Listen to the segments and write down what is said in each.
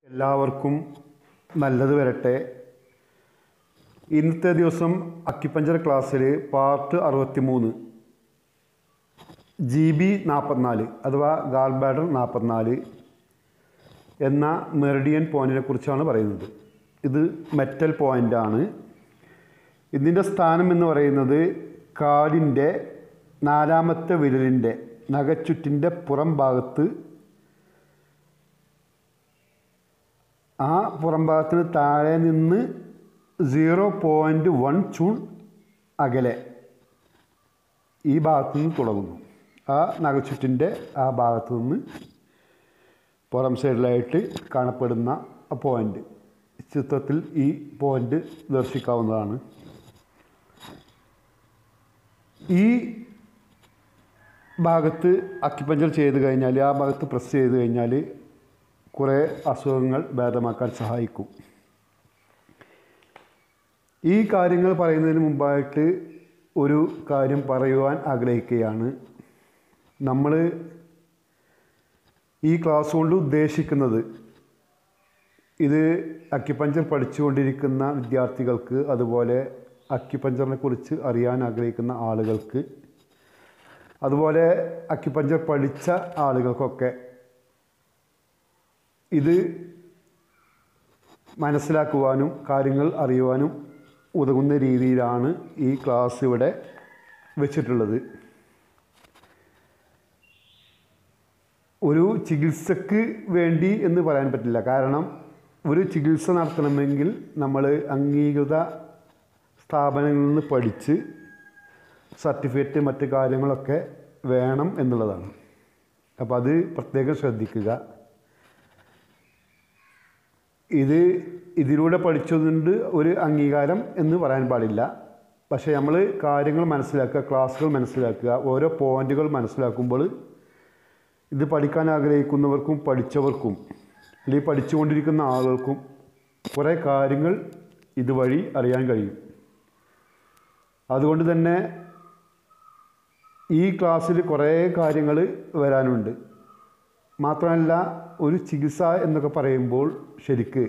എല്ലാവർക്കും നല്ലത് വരട്ടെ ഇന്നത്തെ ദിവസം അക്കിപ്പഞ്ചർ ക്ലാസ്സിൽ പാർട്ട് അറുപത്തി മൂന്ന് ജി ബി നാൽപ്പത്തിനാല് അഥവാ ഗാൾ ബാഡർ നാൽപ്പത്തിനാല് എന്ന മെറിഡിയൻ പോയിന്റിനെ കുറിച്ചാണ് പറയുന്നത് ഇത് മെറ്റൽ പോയിൻ്റാണ് ഇതിൻ്റെ സ്ഥാനം എന്ന് പറയുന്നത് കാലിൻ്റെ നാലാമത്തെ വിരലിൻ്റെ നഖച്ചുറ്റിൻ്റെ പുറം ഭാഗത്ത് ആ പുറം ഭാഗത്തിന് താഴെ നിന്ന് സീറോ പോയിൻറ്റ് വൺ ചൂൺ അകലെ ഈ ഭാഗത്ത് നിന്ന് തുടങ്ങുന്നു ആ നഖച്ചുറ്റിൻ്റെ ആ ഭാഗത്ത് നിന്ന് പുറം സൈഡിലായിട്ട് കാണപ്പെടുന്ന പോയിൻ്റ് ചിത്രത്തിൽ ഈ പോയിൻ്റ് ദർശിക്കാവുന്നതാണ് ഈ ഭാഗത്ത് അക്യുപഞ്ചർ ചെയ്ത് കഴിഞ്ഞാൽ ആ ഭാഗത്ത് പ്രസ് ചെയ്ത് കഴിഞ്ഞാൽ കുറേ അസുഖങ്ങൾ ഭേദമാക്കാൻ സഹായിക്കും ഈ കാര്യങ്ങൾ പറയുന്നതിന് മുമ്പായിട്ട് ഒരു കാര്യം പറയുവാൻ ആഗ്രഹിക്കുകയാണ് നമ്മൾ ഈ ക്ലാസ് കൊണ്ട് ഉദ്ദേശിക്കുന്നത് ഇത് അക്യുപഞ്ചർ പഠിച്ചുകൊണ്ടിരിക്കുന്ന വിദ്യാർത്ഥികൾക്ക് അതുപോലെ അക്യുപഞ്ചറിനെ കുറിച്ച് അറിയാൻ ആഗ്രഹിക്കുന്ന ആളുകൾക്ക് അതുപോലെ അക്യുപഞ്ചർ പഠിച്ച ആളുകൾക്കൊക്കെ ഇത് മനസ്സിലാക്കുവാനും കാര്യങ്ങൾ അറിയുവാനും ഉതകുന്ന രീതിയിലാണ് ഈ ക്ലാസ് ഇവിടെ വെച്ചിട്ടുള്ളത് ഒരു ചികിത്സക്ക് വേണ്ടി എന്ന് പറയാൻ പറ്റില്ല കാരണം ഒരു ചികിത്സ നടത്തണമെങ്കിൽ നമ്മൾ അംഗീകൃത സ്ഥാപനങ്ങളിൽ നിന്ന് പഠിച്ച് സർട്ടിഫിക്കറ്റ് മറ്റ് കാര്യങ്ങളൊക്കെ വേണം എന്നുള്ളതാണ് അപ്പോൾ അത് പ്രത്യേകം ശ്രദ്ധിക്കുക ഇത് ഇതിലൂടെ പഠിച്ചതുകൊണ്ട് ഒരു അംഗീകാരം എന്ന് പറയാൻ പാടില്ല പക്ഷേ നമ്മൾ കാര്യങ്ങൾ മനസ്സിലാക്കുക ക്ലാസ്സുകൾ മനസ്സിലാക്കുക ഓരോ പോയിന്റുകൾ മനസ്സിലാക്കുമ്പോൾ ഇത് പഠിക്കാൻ ആഗ്രഹിക്കുന്നവർക്കും പഠിച്ചവർക്കും അല്ലെങ്കിൽ പഠിച്ചുകൊണ്ടിരിക്കുന്ന ആളുകൾക്കും കുറേ കാര്യങ്ങൾ ഇതുവഴി അറിയാൻ കഴിയും അതുകൊണ്ട് തന്നെ ഈ ക്ലാസ്സിൽ കുറേ കാര്യങ്ങൾ വരാനുണ്ട് മാത്രമല്ല ഒരു ചികിത്സ എന്നൊക്കെ പറയുമ്പോൾ ശരിക്ക്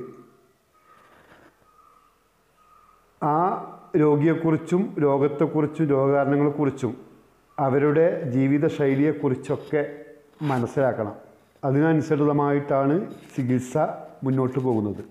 ആ രോഗിയെക്കുറിച്ചും രോഗത്തെക്കുറിച്ചും രോഗകാരണങ്ങളെക്കുറിച്ചും അവരുടെ ജീവിതശൈലിയെക്കുറിച്ചൊക്കെ മനസ്സിലാക്കണം അതിനനുസൃതമായിട്ടാണ് ചികിത്സ മുന്നോട്ട് പോകുന്നത്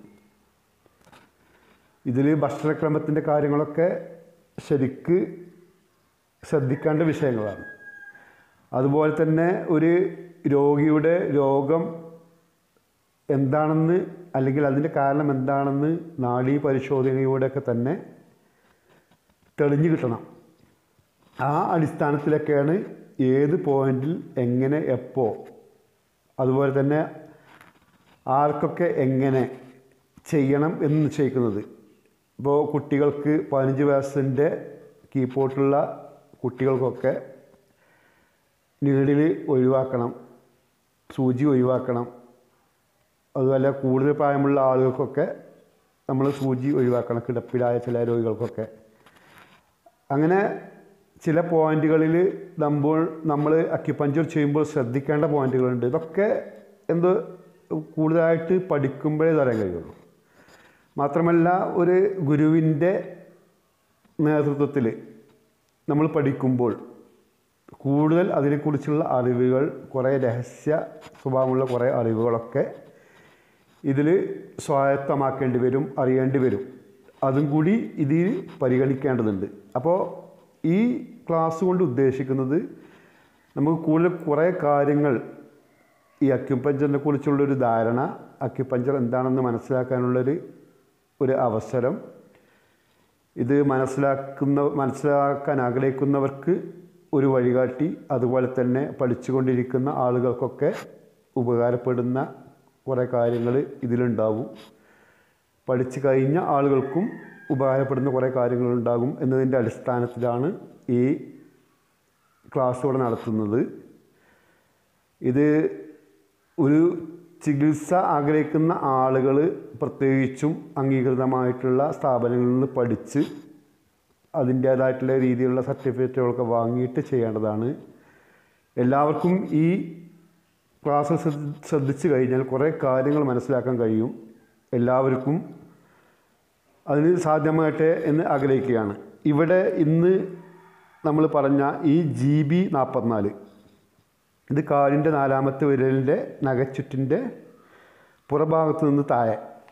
ഇതിൽ ഭക്ഷണക്രമത്തിൻ്റെ കാര്യങ്ങളൊക്കെ ശരിക്ക് ശ്രദ്ധിക്കേണ്ട വിഷയങ്ങളാണ് അതുപോലെ തന്നെ ഒരു രോഗിയുടെ രോഗം എന്താണെന്ന് അല്ലെങ്കിൽ അതിൻ്റെ കാരണം എന്താണെന്ന് നാഡീ പരിശോധനയിലൂടെയൊക്കെ തന്നെ തെളിഞ്ഞു കിട്ടണം ആ അടിസ്ഥാനത്തിലൊക്കെയാണ് ഏത് പോയിന്റിൽ എങ്ങനെ എപ്പോൾ അതുപോലെ തന്നെ ആർക്കൊക്കെ എങ്ങനെ ചെയ്യണം എന്ന് നിശ്ചയിക്കുന്നത് ഇപ്പോൾ കുട്ടികൾക്ക് പതിനഞ്ച് വയസ്സിൻ്റെ കീപ്പോട്ടുള്ള കുട്ടികൾക്കൊക്കെ നീഡിൽ ഒഴിവാക്കണം സൂചി ഒഴിവാക്കണം അതുപോലെ കൂടുതൽ പ്രായമുള്ള ആളുകൾക്കൊക്കെ നമ്മൾ സൂചി ഒഴിവാക്കണം കിടപ്പിലായ ചില രോഗികൾക്കൊക്കെ അങ്ങനെ ചില പോയിന്റുകളിൽ നമ്മൾ നമ്മൾ അക്യുപഞ്ചർ ചെയ്യുമ്പോൾ ശ്രദ്ധിക്കേണ്ട പോയിന്റുകളുണ്ട് ഇതൊക്കെ എന്തോ കൂടുതലായിട്ട് പഠിക്കുമ്പോഴേ തരാൻ കഴിയുള്ളൂ മാത്രമല്ല ഒരു ഗുരുവിൻ്റെ നേതൃത്വത്തിൽ നമ്മൾ പഠിക്കുമ്പോൾ കൂടുതൽ അതിനെക്കുറിച്ചുള്ള അറിവുകൾ കുറേ രഹസ്യ സ്വഭാവമുള്ള കുറേ അറിവുകളൊക്കെ ഇതിൽ സ്വായത്തമാക്കേണ്ടി വരും അറിയേണ്ടി വരും അതും കൂടി ഇതിൽ പരിഗണിക്കേണ്ടതുണ്ട് അപ്പോൾ ഈ ക്ലാസ് കൊണ്ട് ഉദ്ദേശിക്കുന്നത് നമുക്ക് കൂടുതൽ കുറേ കാര്യങ്ങൾ ഈ അക്യുപഞ്ചറിനെ കുറിച്ചുള്ളൊരു ധാരണ അക്യുപഞ്ചർ എന്താണെന്ന് മനസ്സിലാക്കാനുള്ളൊരു ഒരു അവസരം ഇത് മനസ്സിലാക്കുന്ന മനസ്സിലാക്കാൻ ആഗ്രഹിക്കുന്നവർക്ക് ഒരു വഴികാട്ടി അതുപോലെ തന്നെ പഠിച്ചുകൊണ്ടിരിക്കുന്ന ആളുകൾക്കൊക്കെ ഉപകാരപ്പെടുന്ന കുറേ കാര്യങ്ങൾ ഇതിലുണ്ടാവും പഠിച്ചു കഴിഞ്ഞ ആളുകൾക്കും ഉപകാരപ്പെടുന്ന കുറേ കാര്യങ്ങളുണ്ടാകും എന്നതിൻ്റെ അടിസ്ഥാനത്തിലാണ് ഈ ക്ലാസ് ഇവിടെ നടത്തുന്നത് ഇത് ഒരു ചികിത്സ ആഗ്രഹിക്കുന്ന ആളുകൾ പ്രത്യേകിച്ചും അംഗീകൃതമായിട്ടുള്ള സ്ഥാപനങ്ങളിൽ നിന്ന് പഠിച്ച് അതിൻ്റേതായിട്ടുള്ള രീതിയിലുള്ള സർട്ടിഫിക്കറ്റുകളൊക്കെ വാങ്ങിയിട്ട് ചെയ്യേണ്ടതാണ് എല്ലാവർക്കും ഈ ക്ലാസ്സിൽ ശ്രദ്ധ- ശ്രദ്ധിച്ചു കഴിഞ്ഞാൽ കുറേ കാര്യങ്ങൾ മനസ്സിലാക്കാൻ കഴിയും എല്ലാവർക്കും അതിന് സാധ്യമാകട്ടെ എന്ന് ആഗ്രഹിക്കുകയാണ് ഇവിടെ ഇന്ന് നമ്മൾ പറഞ്ഞ ഈ ജി ബി നാൽപ്പത്തിനാല് ഇത് കാലിൻ്റെ നാലാമത്തെ വിരലിൻ്റെ നഗച്ചുറ്റിൻ്റെ പുറഭാഗത്ത് നിന്ന് താഴെ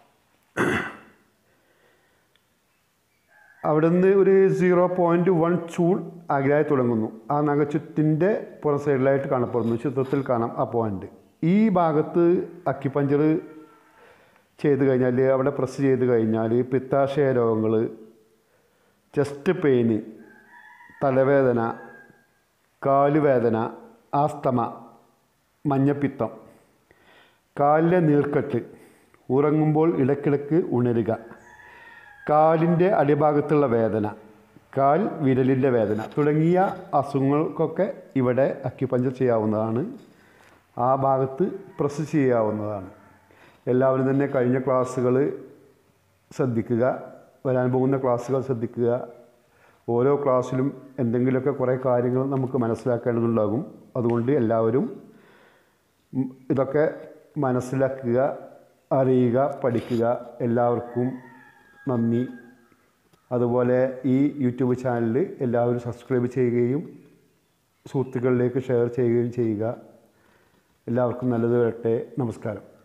അവിടെ നിന്ന് ഒരു സീറോ പോയിൻറ്റ് വൺ ചൂൾ അകലായി തുടങ്ങുന്നു ആ നഗച്ചുറ്റിൻ്റെ പുറം സൈഡിലായിട്ട് കാണപ്പെടുന്നു ചിത്രത്തിൽ കാണാം ആ പോയിൻ്റ് ഈ ഭാഗത്ത് അക്കിപ്പഞ്ചർ ചെയ്ത് കഴിഞ്ഞാൽ അവിടെ പ്രസ് ചെയ്ത് കഴിഞ്ഞാൽ പിത്താശയ രോഗങ്ങൾ ചെസ്റ്റ് പെയിന് തലവേദന കാലുവേദന ആസ്തമ മഞ്ഞപ്പിത്തം കാലിലെ നീർക്കെട്ട് ഉറങ്ങുമ്പോൾ ഇടയ്ക്കിടയ്ക്ക് ഉണരുക കാലിൻ്റെ അടിഭാഗത്തുള്ള വേദന കാൽ വിരലിൻ്റെ വേദന തുടങ്ങിയ അസുഖങ്ങൾക്കൊക്കെ ഇവിടെ അക്യുപഞ്ചർ ചെയ്യാവുന്നതാണ് ആ ഭാഗത്ത് പ്രസ് ചെയ്യാവുന്നതാണ് എല്ലാവരും തന്നെ കഴിഞ്ഞ ക്ലാസ്സുകൾ ശ്രദ്ധിക്കുക വരാൻ പോകുന്ന ക്ലാസ്സുകൾ ശ്രദ്ധിക്കുക ഓരോ ക്ലാസ്സിലും എന്തെങ്കിലുമൊക്കെ കുറേ കാര്യങ്ങൾ നമുക്ക് മനസ്സിലാക്കേണ്ടതുണ്ടാകും അതുകൊണ്ട് എല്ലാവരും ഉം, ഇതൊക്കെ മനസ്സിലാക്കുക അറിയുക പഠിക്കുക എല്ലാവർക്കും നന്ദി അതുപോലെ ഈ യൂട്യൂബ് ചാനൽ എല്ലാവരും സബ്സ്ക്രൈബ് ചെയ്യുകയും സുഹൃത്തുക്കളിലേക്ക് ഷെയർ ചെയ്യുകയും ചെയ്യുക എല്ലാവർക്കും നല്ലത് വരട്ടെ നമസ്കാരം